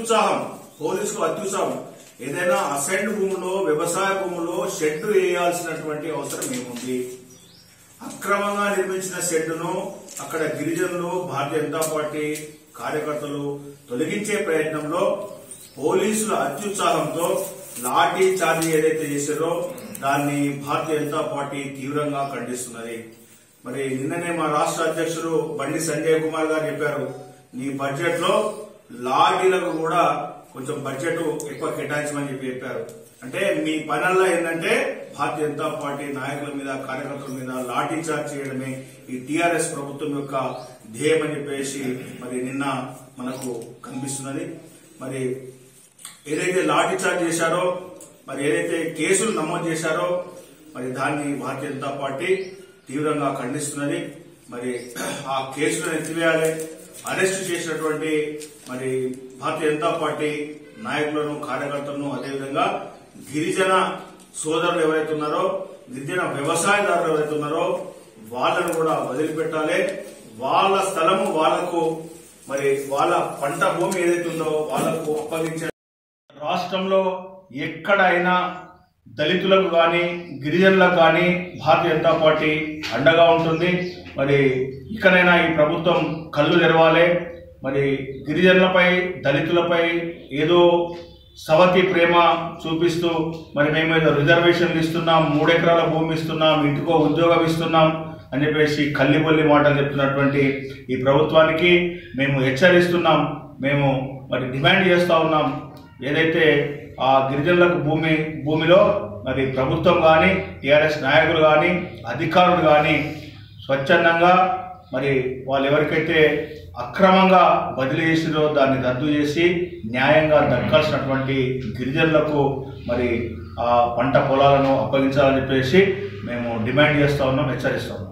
అత్యుత్సాహం పోలీసుకు అత్యుత్సాహం ఏదైనా అసైన్డ్ భూములో వ్యవసాయ భూములో షెడ్ వేయాల్సినటువంటి అవసరం ఏముంది అక్రమంగా నిర్మించిన షెడ్డును అక్కడ గిరిజనులు భారతీయ జనతా పార్టీ కార్యకర్తలు తొలగించే ప్రయత్నంలో పోలీసుల అత్యుత్సాహంతో లాఠీ చార్జీ ఏదైతే చేశారో దాన్ని భారతీయ జనతా పార్టీ తీవ్రంగా ఖండిస్తున్నది మరి నిన్ననే మా రాష్ట్ర అధ్యక్షుడు బండి సంజయ్ కుమార్ గారు చెప్పారు నీ బడ్జెట్ లో లాఠీలకు కూడా కొంచెం బడ్జెట్ ఎక్కువ కేటాయించమని చెప్పి చెప్పారు అంటే మీ పనల్లా ఏంటంటే భారతీయ జనతా పార్టీ నాయకుల మీద కార్యకర్తల మీద లాఠీ చార్జ్ చేయడమే ఈ టీఆర్ఎస్ ప్రభుత్వం యొక్క ధ్యేయం అని చెప్పేసి మరి నిన్న మనకు కనిపిస్తున్నది మరి ఏదైతే లాఠీ చార్జ్ చేశారో మరి ఏదైతే కేసులు నమోదు చేశారో మరి దాన్ని భారతీయ జనతా పార్టీ తీవ్రంగా ఖండిస్తున్నది మరి ఆ కేసులను ఎత్తివేయాలి అరెస్ట్ చేసినటువంటి మరి భారతీయ జనతా పార్టీ నాయకులను కార్యకర్తలను అదేవిధంగా గిరిజన సోదరులు ఎవరైతే ఉన్నారో గిరిజన వ్యవసాయదారులు ఎవరైతే ఉన్నారో వాళ్ళను కూడా వదిలిపెట్టాలి వాళ్ళ స్థలము వాళ్లకు మరి వాళ్ళ పంట భూమి ఏదైతే ఉందో వాళ్లకు అప్పగించే రాష్ట్రంలో ఎక్కడైనా దళితులకు కానీ గిరిజనులకు కానీ భారతీయ జనతా పార్టీ అండగా ఉంటుంది మరి ఇకనైనా ఈ ప్రభుత్వం కళ్ళు తెరవాలి మరి గిరిజనులపై దళితులపై ఏదో సవతి ప్రేమ చూపిస్తూ మరి మేము ఏదో రిజర్వేషన్లు ఇస్తున్నాం మూడెకరాల భూమి ఇస్తున్నాం ఇంటికో ఉద్యోగం ఇస్తున్నాం అని చెప్పేసి కల్లిబొల్లి మాటలు చెప్తున్నటువంటి ఈ ప్రభుత్వానికి మేము హెచ్చరిస్తున్నాం మేము మరి డిమాండ్ చేస్తా ఉన్నాం ఏదైతే ఆ గిరిజనులకు భూమి భూమిలో మరి ప్రభుత్వం కానీ టీఆర్ఎస్ నాయకులు కానీ అధికారులు కానీ స్వచ్ఛందంగా మరి వాళ్ళు ఎవరికైతే అక్రమంగా బదిలీ చేసిరో దాన్ని రద్దు చేసి న్యాయంగా దక్కాల్సినటువంటి గిరిజనులకు మరి ఆ పంట పొలాలను అప్పగించాలని చెప్పేసి మేము డిమాండ్ చేస్తా ఉన్నాం హెచ్చరిస్తా ఉన్నాం